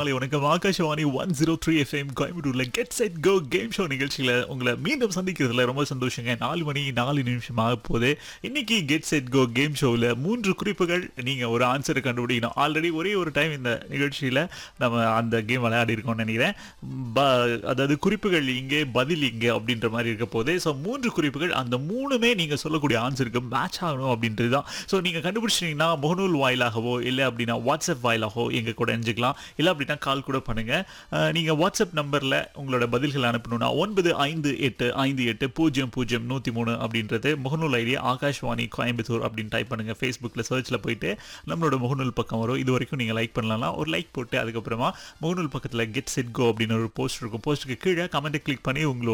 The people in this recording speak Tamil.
மாலை வணக்கம் Akashvani one zero three FM கோயம்புத்தூர்ல get set go game show நிகழ்ச்சியில உங்களை மீண்டும் சந்திக்கிறதுல ரொம்ப சந்தோஷங்க நாலு மணி நாலு நிமிஷம் ஆக போகுது இன்னைக்கு கெட் செட் கோ கேம் ஷோவில் மூன்று குறிப்புகள் நீங்க ஒரு ஆன்சரை கண்டுபிடிக்கணும் ஆல்ரெடி ஒரே ஒரு டைம் இந்த நிகழ்ச்சியில நம்ம அந்த கேம் விளையாடி இருக்கோம்னு நினைக்கிறேன் ப- அதாவது குறிப்புகள் இங்கே பதில் இங்கே அப்படின்ற மாதிரி இருக்க போகுது ஸோ மூன்று குறிப்புகள் அந்த மூணுமே நீங்க சொல்லக்கூடிய ஆன்சருக்கு மேட்ச் ஆகணும் அப்படின்றது தான் ஸோ நீங்க கண்டுபிடிச்சிட்டீங்கன்னா முகநூல் வாயிலாகவோ இல்லை அப்படின்னா வாட்ஸ்அப் வாயிலாகவோ எங்க கூட இணைஞ்சிக்கலாம் இல்லை அப்படின்னா கால் கூட பண்ணுங்க அஹ், நீங்க வாட்ஸ்அப் நம்பர்ல உங்களோட பதில்கள் அனுப்பணும்னா ஒன்பது ஐந்து எட்டு ஐந்து எட்டு பூஜ்ஜியம் பூஜ்ஜியம் நூற்றி மூணு அப்படின்றது முகநூல் ஐடி ஆகாஷ்வாணி கோயம்புத்தூர் அப்படின்னு டைப் பண்ணுங்க ஃபேஸ்புக்கில் சர்ச்சில் போயிட்டு நம்மளோட முகநூல் பக்கம் வரும் இது வரைக்கும் நீங்கள் லைக் பண்ணலாம் ஒரு லைக் போட்டு அதுக்கப்புறமா முகநூல் பக்கத்தில் கெட் செட் கோ அப்படின்னு ஒரு போஸ்ட் இருக்கும் போஸ்ட்டுக்கு கீழே கமெண்ட்டை கிளிக் பண்ணி உங்களோட